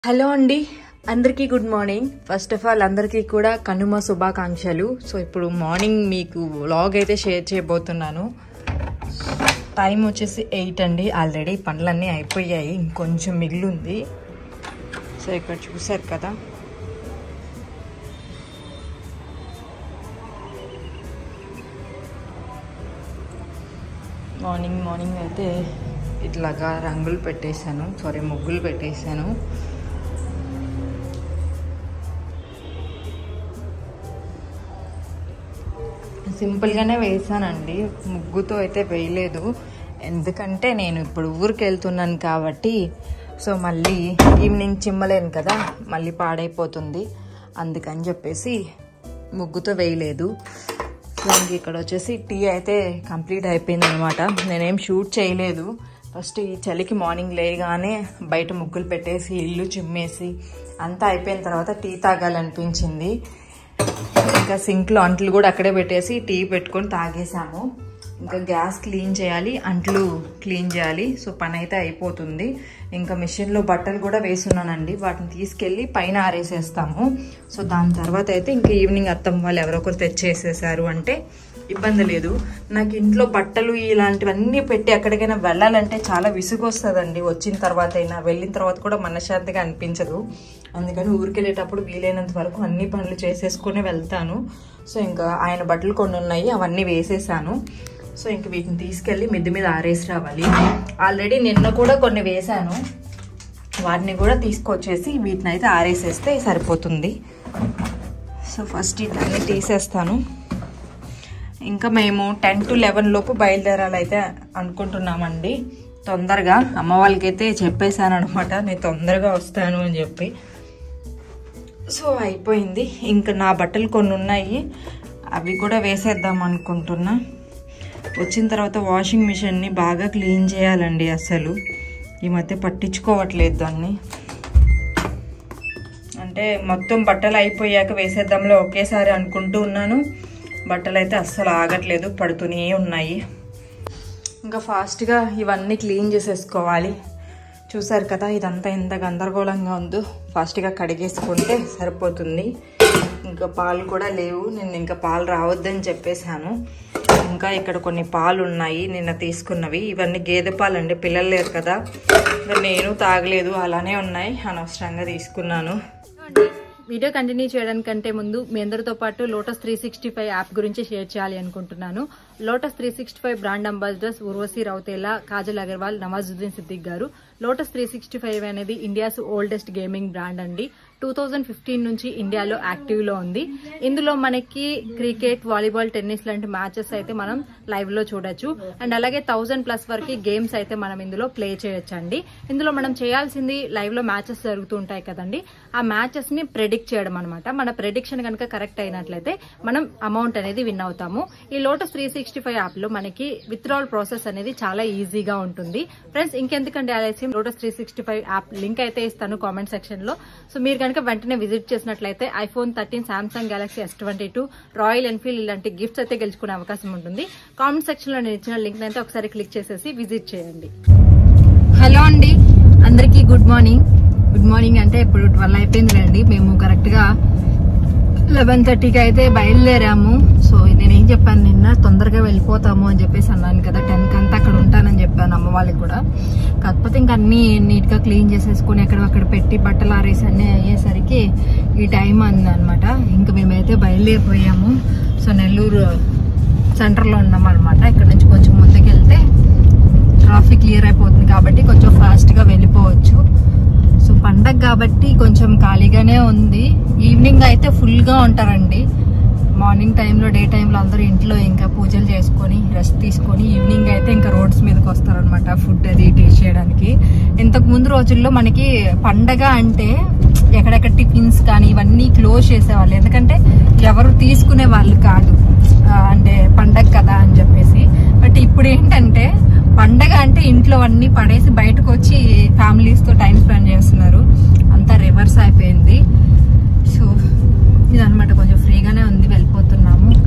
hello అండి అందరికీ good morning first of all అందరికీ కూడా కనుమ శుభాకాంక్షలు సో ఇప్పుడు మార్నింగ్ మీకు వ్లాగ్ అయితే షేర్ చేయబోతున్నాను టైం వచ్చేసి ఎయిట్ అండి ఆల్రెడీ పనులన్నీ అయిపోయాయి ఇంకొంచెం మిగిలింది సో ఇక్కడ చూసారు కదా మార్నింగ్ మార్నింగ్ అయితే ఇట్లాగా రంగులు పెట్టేశాను సారీ ముగ్గులు పెట్టేశాను సింపుల్గానే వేసానండి ముగ్గుతో అయితే వేయలేదు ఎందుకంటే నేను ఇప్పుడు ఊరికి వెళ్తున్నాను కాబట్టి సో మళ్ళీ ఈవినింగ్ చిమ్మలేను కదా మళ్ళీ పాడైపోతుంది అందుకని చెప్పేసి ముగ్గుతో వేయలేదు సో ఇంక ఇక్కడ వచ్చేసి టీ అయితే కంప్లీట్ అయిపోయింది అనమాట నేనేం షూట్ చేయలేదు ఫస్ట్ ఈ చలికి మార్నింగ్ లేగానే బయట ముగ్గులు పెట్టేసి ఇల్లు చిమ్మేసి అంతా అయిపోయిన తర్వాత టీ తాగాలనిపించింది ఇంకా సింక్లో అంట్లు కూడా అక్కడే పెట్టేసి టీ పెట్టుకొని తాగేసాము ఇంకా గ్యాస్ క్లీన్ చేయాలి అంట్లు క్లీన్ చేయాలి సో పని అయితే అయిపోతుంది ఇంకా మిషన్లో బట్టలు కూడా వేసున్నానండి వాటిని తీసుకెళ్ళి పైన ఆరేసేస్తాము సో దాని తర్వాత అయితే ఇంకా ఈవినింగ్ అత్తమ్మ వాళ్ళు ఎవరో ఒకరు తెచ్చేసేసారు అంటే ఇబ్బంది లేదు నాకు ఇంట్లో బట్టలు ఇలాంటివన్నీ పెట్టి ఎక్కడికైనా వెళ్ళాలంటే చాలా విసుగు వస్తుందండి వచ్చిన తర్వాత అయినా వెళ్ళిన తర్వాత కూడా మనశ్శాంతిగా అనిపించదు అందుకని ఊరికి వెళ్ళేటప్పుడు వీలైనంత వరకు అన్ని పనులు చేసేసుకుని వెళ్తాను సో ఇంకా ఆయన బట్టలు కొన్ని ఉన్నాయి అవన్నీ వేసేసాను సో ఇంక వీటిని తీసుకెళ్ళి మిద్ది మీద ఆరేసి రావాలి ఆల్రెడీ నిన్న కూడా కొన్ని వేశాను వాటిని కూడా తీసుకొచ్చేసి వీటిని అయితే ఆరేసేస్తే సరిపోతుంది సో ఫస్ట్ ఇవన్నీ తీసేస్తాను ఇంకా మేము టెన్ టు లెవెన్ లోపు బయలుదేరాలైతే అనుకుంటున్నామండి తొందరగా అమ్మ వాళ్ళకైతే చెప్పేశాను అనమాట నేను తొందరగా వస్తాను అని చెప్పి సో అయిపోయింది ఇంకా నా బట్టలు కొన్ని ఉన్నాయి అవి కూడా వేసేద్దాం అనుకుంటున్నా వచ్చిన తర్వాత వాషింగ్ మిషన్ని బాగా క్లీన్ చేయాలండి అసలు ఈ మధ్య పట్టించుకోవట్లేదు దాన్ని అంటే మొత్తం బట్టలు అయిపోయాక వేసేద్దాంలో ఒకేసారి అనుకుంటూ ఉన్నాను బట్టలు అయితే అస్సలు ఆగట్లేదు పడుతూనే ఉన్నాయి ఇంకా ఫాస్ట్గా ఇవన్నీ క్లీన్ చేసేసుకోవాలి చూసారు కదా ఇదంతా ఎంత గందరగోళంగా ఉందో ఫాస్ట్గా కడిగేసుకుంటే సరిపోతుంది ఇంకా పాలు కూడా లేవు నేను ఇంకా పాలు రావద్దని చెప్పేశాను ఇంకా ఇక్కడ కొన్ని పాలు ఉన్నాయి నిన్న తీసుకున్నవి ఇవన్నీ గేదె పాలు అండి పిల్లలు లేరు కదా ఇంకా నేను తాగలేదు అలానే ఉన్నాయి అనవసరంగా తీసుకున్నాను వీడియో కంటిన్యూ చేయడానికంటే ముందు మీ అందరితో పాటు lotus three sixty five app గురించి షేర్ చేయాలి అనుకుంటున్నాను lotus three sixty five brand ambassadors Urvashi Rautela Kajal Aggarwal Nawazuddin Siddiqui గారు లోటస్ త్రీ సిక్స్టీ ఫైవ్ అనేది ఇండియాస్ ఓల్డెస్ట్ గేమింగ్ బ్రాండ్ అండి టూ థౌజండ్ ఫిఫ్టీన్ నుంచి ఇండియాలో యాక్టివ్ లో ఉంది ఇందులో మనకి క్రికెట్ వాలీబాల్ టెన్నిస్ లాంటి మ్యాచెస్ అయితే మనం లైవ్ లో చూడొచ్చు అండ్ అలాగే థౌజండ్ ప్లస్ వరకు గేమ్స్ అయితే మనం ఇందులో ప్లే చేయొచ్చు అండి ఇందులో మనం చేయాల్సింది లైవ్ లో మ్యాచెస్ జరుగుతూ ఉంటాయి కదండి ఆ మ్యాచెస్ ని ప్రెడిక్ట్ చేయడం అనమాట మన ప్రెడిక్షన్ కనుక కరెక్ట్ అయినట్లయితే మనం అమౌంట్ అనేది విన్ అవుతాము ఈ lotus three sixty five app లో మనకి విత్డ్రాల్ ప్రాసెస్ అనేది చాలా ఈజీగా ఉంటుంది ఫ్రెండ్స్ ఇంకెందుకంటే ఆలస్యం lotus three sixty five app link అయితే ఇస్తాను కామెంట్ సెక్షన్ లో సో మీరు కనుక వెంటనే విజిట్ చేసినట్లయితే iPhone thirteen Samsung Galaxy S twenty two Royal Enfield ఇలాంటి గిఫ్ట్స్ అయితే గెలుచుకునే అవకాశం ఉంటుంది కామెంట్ సెక్షన్ లో నేను ఇచ్చిన లింక్ అయితే ఒకసారి క్లిక్ చేసేసి విజిట్ చేయండి హలో అండి అందరికీ గుడ్ మార్నింగ్ గుడ్ మార్నింగ్ అంటే ఇప్పుడు ట్వెల్వ్ అయిపోయిందిలేండి మేము కరెక్ట్ గా లెవెన్ థర్టీకి అయితే బయలుదేరాము సో నేనేం చెప్పాను నిన్న తొందరగా వెళ్ళిపోతాము అని చెప్పేసి అన్నాను కదా టెన్ కంతా అక్కడ ఉంటానని చెప్పాను అమ్మ వాళ్ళకి కూడా కాకపోతే ఇంకా అన్ని నీట్ గా క్లీన్ చేసేసుకుని ఎక్కడక్కడ పెట్టి బట్టలు ఆరేసి అన్ని అయ్యేసరికి ఈ టైం అనమాట ఇంకా మేమైతే బయలుదేరిపోయాము సో నెల్లూరు సెంటర్లో ఉన్నాం అనమాట ఇక్కడ నుంచి కొంచెం ముందుకు వెళ్తే ట్రాఫిక్ క్లియర్ అయిపోతుంది కాబట్టి కొంచెం ఫాస్ట్గా వెళ్ళిపోవచ్చు సో పండగ కాబట్టి కొంచెం ఖాళీగానే ఉంది ఈవినింగ్ అయితే ఫుల్గా ఉంటారండి మార్నింగ్ టైంలో డే టైంలో అందరూ ఇంట్లో ఇంకా పూజలు చేసుకొని రెస్ట్ తీసుకొని ఈవినింగ్ అయితే ఇంకా రోడ్స్ మీదకి వస్తారనమాట ఫుడ్ అది టేస్ట్ చేయడానికి ఇంతకు ముందు రోజుల్లో మనకి పండగ అంటే ఎక్కడెక్కడ టిఫిన్స్ కానీ ఇవన్నీ క్లోజ్ చేసేవాళ్ళు ఎందుకంటే ఎవరు తీసుకునే వాళ్ళు కాదు ఆ, అంటే పండగ కదా అని చెప్పేసి బట్ ఇప్పుడు ఏంటంటే పండగ అంటే ఇంట్లో అన్ని పడేసి బయటకు వచ్చి ఫ్యామిలీస్ తో టైం స్పెండ్ చేస్తున్నారు అంతా రివర్స్ అయిపోయింది సో ఇదన్నమాట కొంచెం ఫ్రీగానే ఉంది వెళ్ళిపోతున్నాము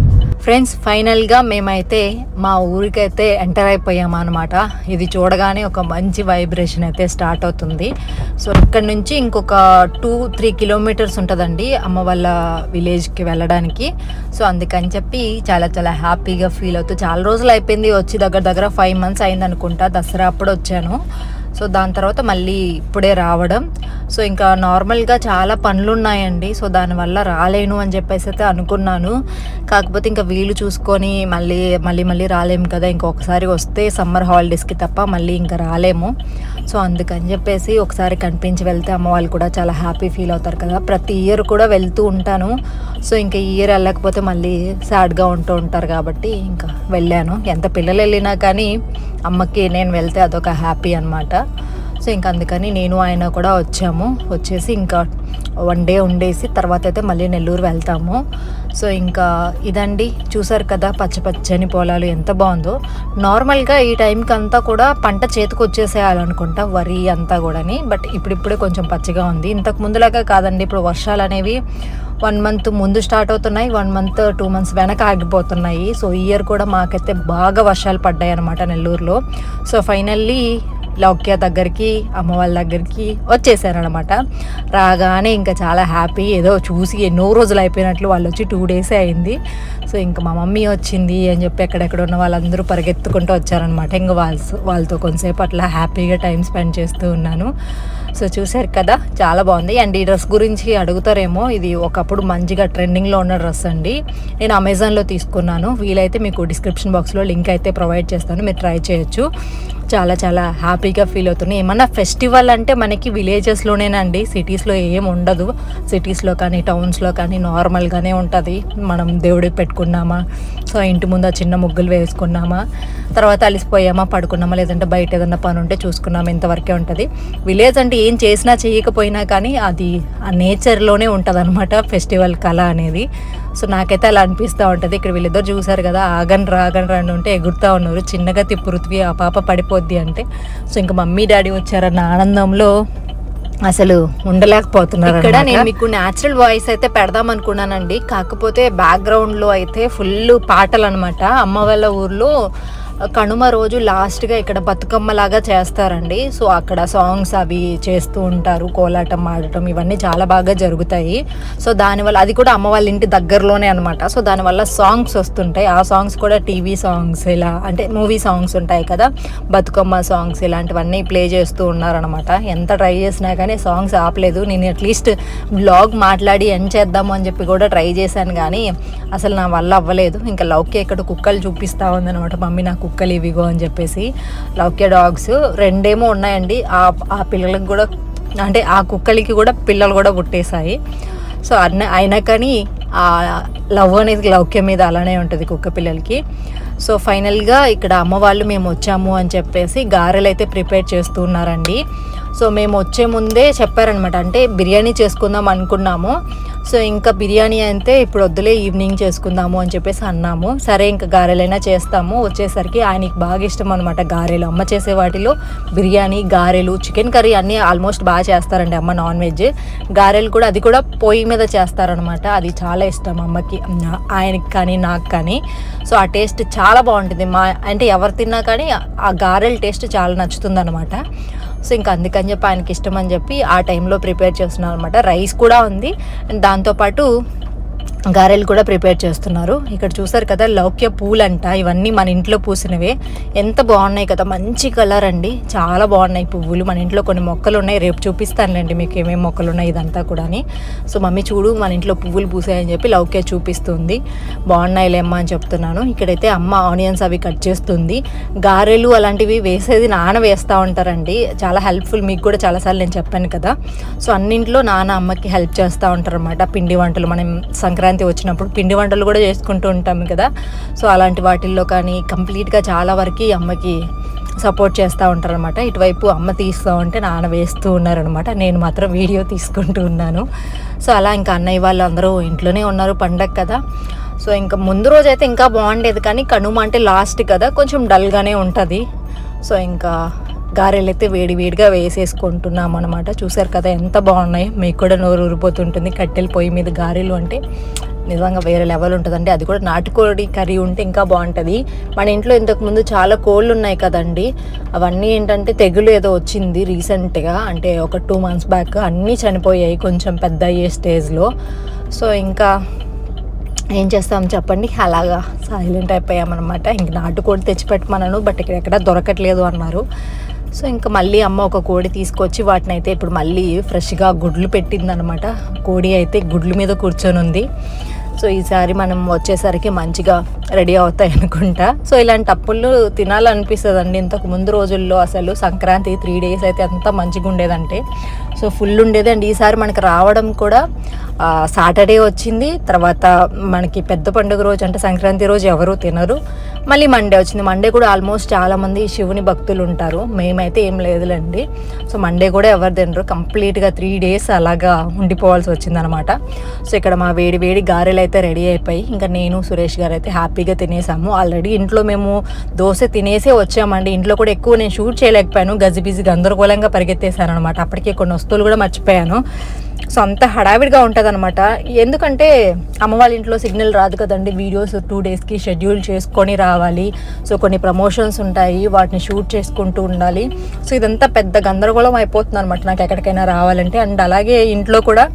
ఫ్రెండ్స్ ఫైనల్గా మేమైతే మా ఊరికైతే ఎంటర్ అయిపోయాము అనమాట ఇది చూడగానే ఒక మంచి వైబ్రేషన్ అయితే స్టార్ట్ అవుతుంది సో ఇక్కడ నుంచి ఇంకొక టూ త్రీ కిలోమీటర్స్ ఉంటుందండి అమ్మ వాళ్ళ విలేజ్కి వెళ్ళడానికి సో అందుకని చెప్పి చాలా చాలా హ్యాపీగా ఫీల్ అవుతూ చాలా రోజులు అయిపోయింది వచ్చి దగ్గర దగ్గర ఫైవ్ మంత్స్ అయింది అనుకుంటా దసరా అప్పుడు వచ్చాను సో దాని తర్వాత మళ్ళీ ఇప్పుడే రావడం సో ఇంకా నార్మల్గా చాలా పనులు ఉన్నాయండి సో దానివల్ల రాలేను అని చెప్పేసి అయితే అనుకున్నాను కాకపోతే ఇంకా వీలు చూసుకొని మళ్ళీ మళ్ళీ మళ్ళీ రాలేము కదా ఇంకొకసారి వస్తే సమ్మర్ హాలిడేస్కి తప్ప మళ్ళీ ఇంకా రాలేము సో అందుకని చెప్పేసి ఒకసారి కనిపించి వెళ్తే అమ్మ వాళ్ళు కూడా చాలా హ్యాపీ ఫీల్ అవుతారు కదా ప్రతి ఇయర్ కూడా వెళ్తూ ఉంటాను సో ఇంకా ఈ ఇయర్ వెళ్ళకపోతే మళ్ళీ సాడ్గా ఉంటూ ఉంటారు కాబట్టి ఇంకా వెళ్ళాను ఎంత పిల్లలు వెళ్ళినా కానీ అమ్మకి నేను వెళ్తే అదొక హ్యాపీ అనమాట సో ఇంకా అందుకని నేను ఆయన కూడా వచ్చాము వచ్చేసి ఇంకా వన్ డే ఉండేసి తర్వాత అయితే మళ్ళీ నెల్లూరు వెళ్తాము సో ఇంకా ఇదండి చూసారు కదా పచ్చ పచ్చని పొలాలు ఎంత బాగుందో నార్మల్గా ఈ టైంకి అంతా కూడా పంట చేతికి వచ్చేసేయాలనుకుంటా వరి అంతా కూడాని బట్ ఇప్పుడిప్పుడే కొంచెం పచ్చిగా ఉంది ఇంతకు ముందులాగా కాదండి ఇప్పుడు వర్షాలు అనేవి వన్ మంత్ ముందు స్టార్ట్ అవుతున్నాయి వన్ మంత్ టూ మంత్స్ వెనక ఆగిపోతున్నాయి సో ఈ ఇయర్ కూడా మాకైతే బాగా వర్షాలు పడ్డాయి అనమాట నెల్లూరులో సో ఫైనల్లీ లౌక్య దగ్గరికి అమ్మ వాళ్ళ దగ్గరికి వచ్చేసారనమాట రాగానే ఇంకా చాలా హ్యాపీ ఏదో చూసి ఎన్నో రోజులు అయిపోయినట్లు వాళ్ళు వచ్చి టూ డేసే అయింది సో ఇంకా మా మమ్మీ వచ్చింది అని చెప్పి ఎక్కడెక్కడ ఉన్న వాళ్ళందరూ పరిగెత్తుకుంటూ వచ్చారనమాట ఇంకా వాళ్ళ వాళ్ళతో కొంతసేపు అట్లా హ్యాపీగా టైం స్పెండ్ చేస్తూ ఉన్నాను సో చూశారు కదా చాలా బాగుంది అండ్ ఈ డ్రెస్ గురించి అడుగుతారేమో ఇది ఒకప్పుడు మంచిగా ట్రెండింగ్లో ఉన్న డ్రెస్ అండి నేను అమెజాన్లో తీసుకున్నాను వీలైతే మీకు డిస్క్రిప్షన్ బాక్స్లో లింక్ అయితే ప్రొవైడ్ చేస్తాను మీరు ట్రై చేయొచ్చు చాలా చాలా హ్యాపీగా ఫీల్ అవుతున్నాయి ఏమన్నా ఫెస్టివల్ అంటే మనకి విలేజెస్లోనేనండి సిటీస్లో ఏం ఉండదు సిటీస్లో కానీ టౌన్స్లో కానీ నార్మల్గానే ఉంటుంది మనం దేవుడికి పెట్టుకున్నామా సో ఇంటి ముందు ఆ చిన్న ముగ్గులు వేసుకున్నామా తర్వాత అలిసిపోయామా పడుకున్నామా లేదంటే బయట ఏదన్నా పని ఉంటే చూసుకున్నామా ఇంతవరకే ఉంటుంది విలేజ్ అంటే ఏం చేసినా చేయకపోయినా కానీ అది ఆ నేచర్లోనే ఉంటుంది అనమాట ఫెస్టివల్ కళ అనేది సో నాకైతే అలా అనిపిస్తూ ఉంటుంది ఇక్కడ వీళ్ళిద్దరు చూసారు కదా ఆగన్ రాగన్ రండి ఉంటే ఎగురుతూ ఉన్నారు చిన్నగా తిప్పు రుత్వి ఆ పాప పడిపోద్ది అంటే సో ఇంకా మమ్మీ డాడీ వచ్చారన్న ఆనందంలో అసలు ఉండలేకపోతున్నారు ఇక్కడ నేను మీకు న్యాచురల్ వాయిస్ అయితే పెడదాం అనుకున్నానండి కాకపోతే బ్యాక్గ్రౌండ్లో అయితే ఫుల్ పాటలు అనమాట అమ్మ వాళ్ళ ఊర్లో కనుమ రోజు లాస్ట్గా ఇక్కడ బతుకమ్మ లాగా చేస్తారండి సో అక్కడ సాంగ్స్ అవి చేస్తూ ఉంటారు కోలాటం ఆడటం ఇవన్నీ చాలా బాగా జరుగుతాయి సో దానివల్ల అది కూడా అమ్మ వాళ్ళ ఇంటి దగ్గరలోనే అనమాట సో దానివల్ల సాంగ్స్ వస్తుంటాయి ఆ సాంగ్స్ కూడా టీవీ సాంగ్స్ ఇలా అంటే మూవీ సాంగ్స్ ఉంటాయి కదా బతుకమ్మ సాంగ్స్ ఇలాంటివన్నీ ప్లే చేస్తూ ఉన్నారనమాట ఎంత ట్రై చేసినా కానీ సాంగ్స్ ఆపలేదు నేను అట్లీస్ట్ బ్లాగ్ మాట్లాడి ఎండ్ చేద్దాము అని చెప్పి కూడా ట్రై చేశాను కానీ అసలు నా వల్ల అవ్వలేదు ఇంకా లౌక్య ఇక్కడ కుక్కలు చూపిస్తా ఉందన్నమాట మమ్మీ నా కుక్కలు ఇవిగో అని చెప్పేసి లౌక్య డాగ్స్ రెండేమో ఉన్నాయండి ఆ ఆ పిల్లలకు కూడా అంటే ఆ కుక్కలకి కూడా పిల్లలు కూడా పుట్టేశాయి సో అన్న అయినా కానీ ఆ లవ్ అనేది లౌక్య మీద అలానే ఉంటుంది కుక్క పిల్లలకి సో ఫైనల్గా ఇక్కడ అమ్మ వాళ్ళు మేము వచ్చాము అని చెప్పేసి గారెలు అయితే ప్రిపేర్ చేస్తూ ఉన్నారండి సో మేము వచ్చే ముందే చెప్పారనమాట అంటే బిర్యానీ చేసుకుందాం అనుకున్నాము సో ఇంకా బిర్యానీ అయితే ఇప్పుడు వద్దులే ఈవినింగ్ చేసుకుందాము అని చెప్పేసి అన్నాము సరే ఇంకా గారెలైనా చేస్తాము వచ్చేసరికి ఆయనకి బాగా ఇష్టం అనమాట గారెలు అమ్మ చేసే వాటిలో బిర్యానీ గారెలు చికెన్ కర్రీ అన్నీ ఆల్మోస్ట్ బాగా చేస్తారండి అమ్మ నాన్ వెజ్ గారెలు కూడా అది కూడా పొయ్యి మీద చేస్తారనమాట అది చాలా ఇష్టం అమ్మకి ఆయనకి కానీ నాకు కానీ సో ఆ టేస్ట్ చాలా బాగుంటుంది మా అంటే ఎవరు తిన్నా కానీ ఆ గారెల టేస్ట్ చాలా నచ్చుతుంది అనమాట సో ఇంకా అందుకని చెప్పి ఆయనకి ఇష్టం అని చెప్పి ఆ టైంలో ప్రిపేర్ చేస్తున్నాను అనమాట రైస్ కూడా ఉంది అండ్ దాంతోపాటు గారెలు కూడా ప్రిపేర్ చేస్తున్నారు ఇక్కడ చూసారు కదా లౌక్య పూలంట ఇవన్నీ మన ఇంట్లో పూసినవే ఎంత బాగున్నాయి కదా మంచి కలర్ అండి చాలా బాగున్నాయి పువ్వులు మన ఇంట్లో కొన్ని మొక్కలు ఉన్నాయి రేపు చూపిస్తానులేండి మీకు ఏమేమి మొక్కలు ఉన్నాయి ఇదంతా కూడా సో మమ్మీ చూడు మన ఇంట్లో పువ్వులు పూసాయని చెప్పి లౌక్య చూపిస్తుంది బాగున్నాయిలే అమ్మ అని చెప్తున్నాను ఇక్కడైతే అమ్మ ఆనియన్స్ అవి కట్ చేస్తుంది గారెలు అలాంటివి వేసేది నాన్న వేస్తూ ఉంటారండి చాలా హెల్ప్ఫుల్ మీకు కూడా చాలాసార్లు నేను చెప్పాను కదా సో అన్నింట్లో నాన్న అమ్మకి హెల్ప్ చేస్తూ ఉంటారు అనమాట పిండి వంటలు మనం సంక్రాంతి వచ్చినప్పుడు పిండి వంటలు కూడా చేసుకుంటూ ఉంటాం కదా సో అలాంటి వాటిల్లో కానీ కంప్లీట్గా చాలా వరకు అమ్మకి సపోర్ట్ చేస్తూ ఉంటారనమాట ఇటువైపు అమ్మ తీస్తూ ఉంటే నాన్న వేస్తూ ఉన్నారనమాట నేను మాత్రం వీడియో తీసుకుంటూ ఉన్నాను సో అలా ఇంకా అన్నయ్య వాళ్ళు అందరూ ఇంట్లోనే ఉన్నారు పండగ కదా సో ఇంకా ముందు రోజు అయితే ఇంకా బాగుండేది కానీ కనుమ అంటే లాస్ట్ కదా కొంచెం డల్గానే ఉంటుంది సో ఇంకా గారెలు అయితే వేడి వేడిగా వేసేసుకుంటున్నాం అనమాట చూసారు కదా ఎంత బాగున్నాయి మీకు కూడా నోరు ఊరిపోతుంటుంది కట్టెల పొయ్యి మీద గారెలు అంటే నిజంగా వేరే లెవెల్ ఉంటుందండి అది కూడా నాటుకోడి కర్రీ ఉంటే ఇంకా బాగుంటుంది మన ఇంట్లో ఇంతకు ముందు చాలా కోళ్ళు ఉన్నాయి కదండి అవన్నీ ఏంటంటే తెగులు ఏదో వచ్చింది రీసెంట్గా అంటే ఒక టూ మంత్స్ బ్యాక్ అన్నీ చనిపోయాయి కొంచెం పెద్ద అయ్యే స్టేజ్లో సో ఇంకా ఏం చేస్తాం చెప్పండి అలాగా సైలెంట్ అయిపోయామన్నమాట ఇంక నాటుకోడి తెచ్చిపెట్టమన్నాను బట్ ఇక్కడ ఎక్కడ దొరకట్లేదు అన్నారు సో ఇంకా మళ్ళీ అమ్మ ఒక కోడి తీసుకొచ్చి వాటిని అయితే ఇప్పుడు మళ్ళీ ఫ్రెష్గా గుడ్లు పెట్టిందనమాట కోడి అయితే గుడ్ల మీద కూర్చొని ఉంది సో ఈసారి మనం వచ్చేసరికి మంచిగా రెడీ అవుతాయి అనుకుంటా సో ఇలాంటి అప్పులు తినాలనిపిస్తుంది అండి ఇంతకు ముందు రోజుల్లో అసలు సంక్రాంతి త్రీ డేస్ అయితే అంత మంచిగా ఉండేదంటే సో ఫుల్ ఉండేది అండ్ ఈసారి మనకి రావడం కూడా సాటర్డే వచ్చింది తర్వాత మనకి పెద్ద పండుగ రోజు అంటే సంక్రాంతి రోజు ఎవరు తినరు మళ్ళీ మండే వచ్చింది మండే కూడా ఆల్మోస్ట్ చాలామంది శివుని భక్తులు ఉంటారు మేమైతే ఏం లేదులేండి సో మండే కూడా ఎవరు తినరు కంప్లీట్గా త్రీ డేస్ అలాగా ఉండిపోవాల్సి వచ్చిందనమాట సో ఇక్కడ మా వేడి వేడి గారెలు అయితే రెడీ అయిపోయి ఇంకా నేను సురేష్ గారు అయితే హ్యాపీగా తినేసాము ఆల్రెడీ ఇంట్లో మేము దోశ తినేసే వచ్చామండి ఇంట్లో కూడా ఎక్కువ నేను షూట్ చేయలేకపోయాను గజిబిజి గందరగోళంగా పరిగెత్తేసాను అనమాట అప్పటికే కొన్ని వస్తువులు కూడా మర్చిపోయాను సో అంత హడావిడిగా ఉంటుంది అనమాట ఎందుకంటే అమ్మ వాళ్ళ ఇంట్లో సిగ్నల్ రాదు కదండి వీడియోస్ టూ డేస్కి షెడ్యూల్ చేసుకొని రావాలి సో కొన్ని ప్రమోషన్స్ ఉంటాయి వాటిని షూట్ చేసుకుంటూ ఉండాలి సో ఇదంతా పెద్ద గందరగోళం అయిపోతుంది అనమాట నాకు ఎక్కడికైనా రావాలంటే అండ్ అలాగే ఇంట్లో కూడా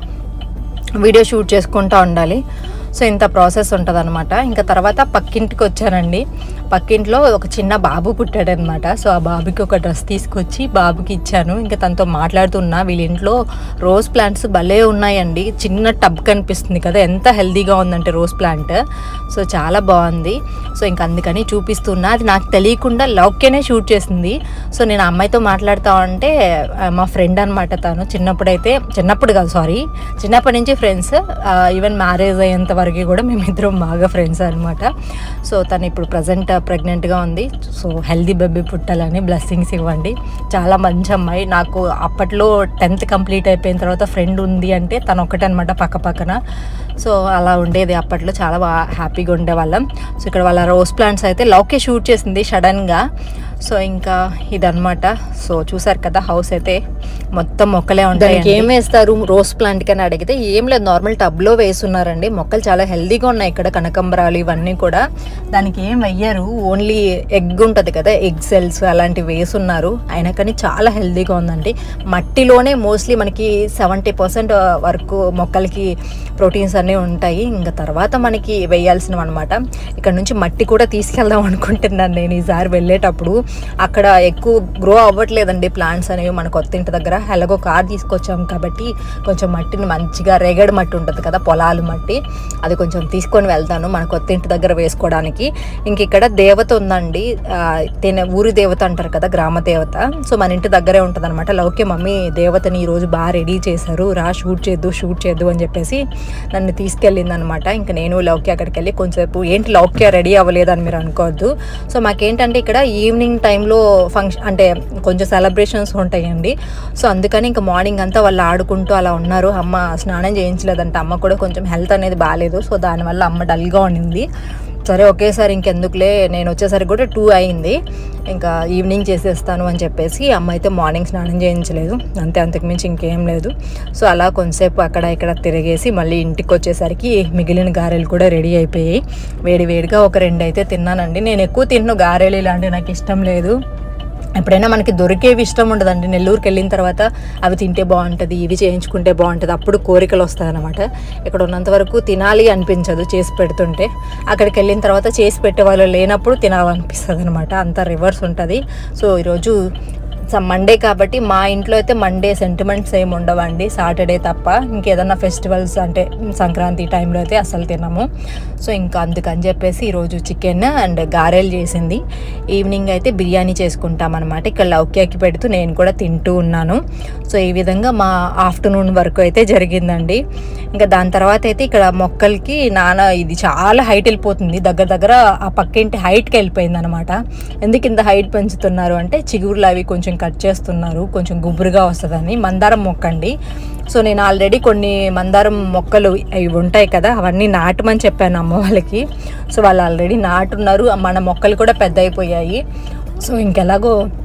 వీడియో షూట్ చేసుకుంటూ ఉండాలి సో ఇంత ప్రాసెస్ ఉంటుంది అనమాట ఇంకా తర్వాత పక్కింటికి వచ్చానండి పక్కింట్లో ఒక చిన్న బాబు పుట్టాడు అనమాట సో ఆ బాబుకి ఒక డ్రెస్ తీసుకొచ్చి బాబుకి ఇచ్చాను ఇంకా తనతో మాట్లాడుతున్నా వీళ్ళ ఇంట్లో రోజ్ ప్లాంట్స్ భలే ఉన్నాయండి చిన్న టబ్ కనిపిస్తుంది కదా ఎంత హెల్దీగా ఉందంటే రోజ్ ప్లాంట్ సో చాలా బాగుంది సో ఇంకా అందుకని చూపిస్తున్నా అది నాకు తెలియకుండా లౌక్యనే షూట్ చేసింది సో నేను ఆ అమ్మాయితో మాట్లాడుతా ఉంటే ఆ, మా ఫ్రెండ్ అనమాట తను చిన్నప్పుడైతే చిన్నప్పుడు కాదు సారీ చిన్నప్పటి నుంచి ఫ్రెండ్స్ ఈవెన్ మ్యారేజ్ అయ్యేంత వరకు కూడా మేమిద్దరం బాగా ఫ్రెండ్స్ అనమాట సో తను ఇప్పుడు ప్రజెంట్ ప్రెగ్నెంట్గా ఉంది సో హెల్దీ బేబీ పుట్టాలని బ్లెస్సింగ్స్ ఇవ్వండి చాలా మంచి అమ్మాయి నాకు అప్పట్లో టెన్త్ కంప్లీట్ అయిపోయిన తర్వాత ఫ్రెండ్ ఉంది అంటే తను ఒకటే అనమాట పక్క పక్కన సో అలా ఉండేది అప్పట్లో చాలా బాగా హ్యాపీగా ఉండేవాళ్ళం సో ఇక్కడ వాళ్ళ రోజ్ ప్లాంట్స్ అయితే లౌకే షూట్ చేసింది సడన్గా సో ఇంకా ఇదన్నమాట సో చూసారు కదా హౌస్ అయితే మొత్తం మొక్కలే ఉంటాయి ఏం వేస్తారు రోజ్ ప్లాంట్ కని అడిగితే ఏం లేదు నార్మల్ టబ్లో వేస్తున్నారండి మొక్కలు చాలా హెల్దీగా ఉన్నాయి ఇక్కడ కనకంబరాలు ఇవన్నీ కూడా దానికి ఏం వెయ్యరు ఓన్లీ ఎగ్ ఉంటుంది కదా ఎగ్ సెల్స్ అలాంటివి వేసున్నారు అయినా కానీ చాలా హెల్దీగా ఉందండి మట్టిలోనే మోస్ట్లీ మనకి సెవెంటీ పర్సెంట్ వరకు మొక్కలకి ప్రోటీన్స్ అన్నీ ఉంటాయి ఇంకా తర్వాత మనకి వేయాల్సినవి అనమాట ఇక్కడ నుంచి మట్టి కూడా తీసుకెళ్దాం అనుకుంటున్నాను నేను ఈసారి వెళ్ళేటప్పుడు అక్కడ ఎక్కువ గ్రో అవ్వట్లేదండి ప్లాంట్స్ అనేవి మన కొత్త ఇంటి దగ్గర ఎలాగో కార్ తీసుకొచ్చాం కాబట్టి కొంచెం మట్టిని మంచిగా రేగడి మట్టి ఉంటుంది కదా పొలాలు మట్టి అది కొంచెం తీసుకొని వెళ్తాను మన కొత్త ఇంటి దగ్గర వేసుకోవడానికి ఇంక ఇక్కడ దేవత ఉందండి ఆ, తినే ఊరి దేవత అంటారు కదా గ్రామ దేవత సో మన ఇంటి దగ్గరే ఉంటుంది అనమాట లౌక్య మమ్మీ దేవతని ఈరోజు బాగా రెడీ చేశారు రా షూట్ చేద్దు షూట్ చేద్దు అని చెప్పేసి నన్ను తీసుకెళ్ళింది అనమాట ఇంకా నేను లౌక్య అక్కడికి వెళ్ళి కొంచెంసేపు ఏంటి లౌక్య రెడీ అవ్వలేదని మీరు అనుకోవద్దు సో మాకేంటంటే ఇక్కడ ఈవినింగ్ టైంలో ఫంక్షన్ అంటే కొంచెం సెలబ్రేషన్స్ ఉంటాయండి సో అందుకని ఇంకా మార్నింగ్ అంతా వాళ్ళు ఆడుకుంటూ అలా ఉన్నారు అమ్మ స్నానం చేయించలేదంట అమ్మ కూడా కొంచెం హెల్త్ అనేది బాగాలేదు సో దానివల్ల అమ్మ డల్గా ఉండింది సరే ఒకేసారి ఇంకెందుకులే నేను వచ్చేసరికి కూడా టూ అయింది ఇంకా ఈవినింగ్ చేసేస్తాను అని చెప్పేసి అమ్మ అయితే మార్నింగ్ స్నానం చేయించలేదు అంతే అంతకుమించి ఇంకేం లేదు సో అలా కొంతసేపు అక్కడ ఇక్కడ తిరిగేసి మళ్ళీ ఇంటికి వచ్చేసరికి మిగిలిన గారెలు కూడా రెడీ అయిపోయాయి వేడి వేడిగా ఒక రెండు అయితే తిన్నానండి నేను ఎక్కువ తిన్ను గారెలు ఇలాంటివి నాకు ఇష్టం లేదు ఎప్పుడైనా మనకి దొరికేవి ఇష్టం ఉండదండి నెల్లూరుకి వెళ్ళిన తర్వాత అవి తింటే బాగుంటుంది ఇవి చేయించుకుంటే బాగుంటుంది అప్పుడు కోరికలు వస్తాయి అనమాట ఇక్కడ ఉన్నంత వరకు తినాలి అనిపించదు చేసి పెడుతుంటే అక్కడికి వెళ్ళిన తర్వాత చేసి పెట్టే వాళ్ళు లేనప్పుడు తినాలనిపిస్తుంది అనమాట అంత రివర్స్ ఉంటుంది సో ఈరోజు స- మండే కాబట్టి మా ఇంట్లో అయితే మండే సెంటిమెంట్స్ ఏమి ఉండవండి సాటర్డే తప్ప ఇంకేదన్నా ఫెస్టివల్స్ అంటే సంక్రాంతి టైంలో అయితే అసలు తినము సో ఇంకా అందుకని చెప్పేసి ఈరోజు చికెన్ అండ్ గారెలు చేసింది ఈవినింగ్ అయితే బిర్యానీ చేసుకుంటాం అనమాట ఇక్కడ లౌక్యాకి పెడుతూ నేను కూడా తింటూ ఉన్నాను సో ఈ విధంగా మా ఆఫ్టర్నూన్ వరకు అయితే జరిగిందండి ఇంకా దాని తర్వాత అయితే ఇక్కడ మొక్కలకి నాన్న ఇది చాలా హైట్ వెళ్ళిపోతుంది దగ్గర దగ్గర ఆ పక్కింటి హైట్కి వెళ్ళిపోయింది అనమాట ఎందుకు ఇంత హైట్ పెంచుతున్నారు అంటే చిగురులు అవి కొంచెం కట్ చేస్తున్నారు కొంచెం గుబురుగా వస్తుందని మందారం మొక్క అండి సో నేను ఆల్రెడీ కొన్ని మందారం మొక్కలు అవి ఉంటాయి కదా అవన్నీ నాటమని చెప్పాను అమ్మ వాళ్ళకి సో వాళ్ళు ఆల్రెడీ నాటున్నారు మన మొక్కలు కూడా పెద్ద అయిపోయాయి సో ఇంకెలాగో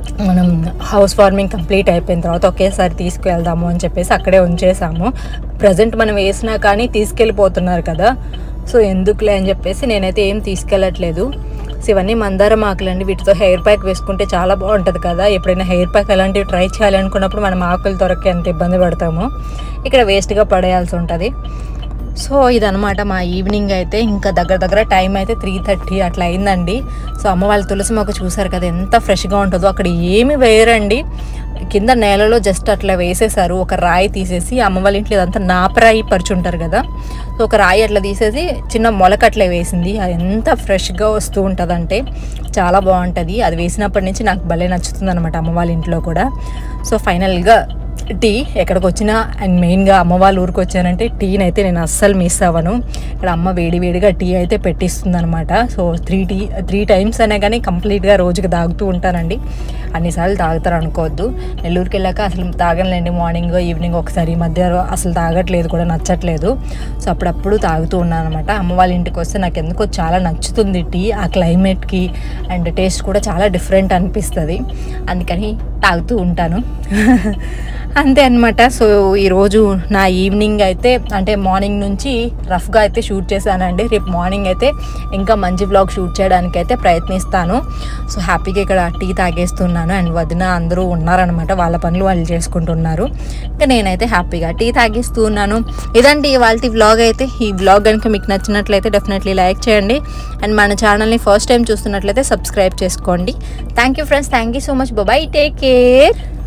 మనం హౌస్ వార్మింగ్ కంప్లీట్ అయిపోయిన తర్వాత ఒకేసారి తీసుకువెళ్దాము అని చెప్పేసి అక్కడే ఉంచేసాము ప్రజెంట్ మనం వేసినా కానీ తీసుకెళ్ళిపోతున్నారు కదా సో ఎందుకులే అని చెప్పేసి నేనైతే ఏం తీసుకెళ్ళట్లేదు సో ఇవన్నీ మందారం ఆకులండి వీటితో హెయిర్ ప్యాక్ వేసుకుంటే చాలా బాగుంటుంది కదా ఎప్పుడైనా హెయిర్ ప్యాక్ అలాంటివి ట్రై చేయాలి అనుకున్నప్పుడు మనం ఆకులు దొరక్క ఎంత ఇబ్బంది పడతామో ఇక్కడ వేస్ట్గా పడేయాల్సి ఉంటుంది సో ఇదనమాట మా ఈవినింగ్ అయితే ఇంకా దగ్గర దగ్గర టైం అయితే త్రీ థర్టీ అట్లా అయిందండి సో అమ్మ వాళ్ళ తులసి మొక్క చూసారు కదా ఎంత ఫ్రెష్గా ఉంటుందో అక్కడ ఏమి వేయరండి కింద నేలలో జస్ట్ అట్లా వేసేసారు ఒక రాయి తీసేసి అమ్మ వాళ్ళ ఇంట్లో ఇదంతా నాపరాయి పరుచుంటారు కదా సో ఒక రాయి అట్లా తీసేసి చిన్న మొలక అట్లా వేసింది అది ఎంత ఫ్రెష్గా వస్తూ ఉంటుందంటే చాలా బాగుంటుంది అది వేసినప్పటి నుంచి నాకు భలే నచ్చుతుంది అనమాట అమ్మ వాళ్ళ ఇంట్లో కూడా సో ఫైనల్గా టీ ఎక్కడికి వచ్చినా అండ్ మెయిన్గా అమ్మ వాళ్ళ ఊరికి వచ్చానంటే టీని అయితే నేను అస్సలు మిస్ అవ్వను ఇక్కడ అమ్మ వేడి వేడిగా టీ అయితే పెట్టిస్తుంది అనమాట సో త్రీ టీ త్రీ టైమ్స్ అనే కానీ కంప్లీట్గా రోజుకి తాగుతూ ఉంటానండి అన్నిసార్లు తాగుతారు అనుకోవద్దు నెల్లూరుకి వెళ్ళాక అసలు తాగనులేండి మార్నింగ్ ఈవినింగ్ ఒకసారి మధ్య అసలు తాగట్లేదు కూడా నచ్చట్లేదు సో అప్పుడప్పుడు తాగుతూ ఉన్నాను అనమాట అమ్మ వాళ్ళ ఇంటికి వస్తే నాకు ఎందుకో చాలా నచ్చుతుంది టీ ఆ క్లైమేట్కి అండ్ టేస్ట్ కూడా చాలా డిఫరెంట్ అనిపిస్తుంది అందుకని తాగుతూ ఉంటాను అంతే అనమాట సో ఈరోజు నా ఈవినింగ్ అయితే అంటే మార్నింగ్ నుంచి రఫ్గా అయితే షూట్ చేశానండి రేపు మార్నింగ్ అయితే ఇంకా మంచి బ్లాగ్ షూట్ చేయడానికి అయితే ప్రయత్నిస్తాను సో హ్యాపీగా ఇక్కడ టీ తాగేస్తున్నాను అండ్ వదిన అందరూ ఉన్నారనమాట వాళ్ళ పనులు వాళ్ళు చేసుకుంటున్నారు ఇంకా నేనైతే హ్యాపీగా టీ తాగేస్తూ ఉన్నాను ఇదండి ఇవాళ వ్లాగ్ అయితే ఈ వ్లాగ్ కనుక మీకు నచ్చినట్లయితే డెఫినెట్లీ లైక్ చేయండి అండ్ మన ఛానల్ని ఫస్ట్ టైం చూస్తున్నట్లయితే సబ్స్క్రైబ్ చేసుకోండి thank you friends thank you so much bye take care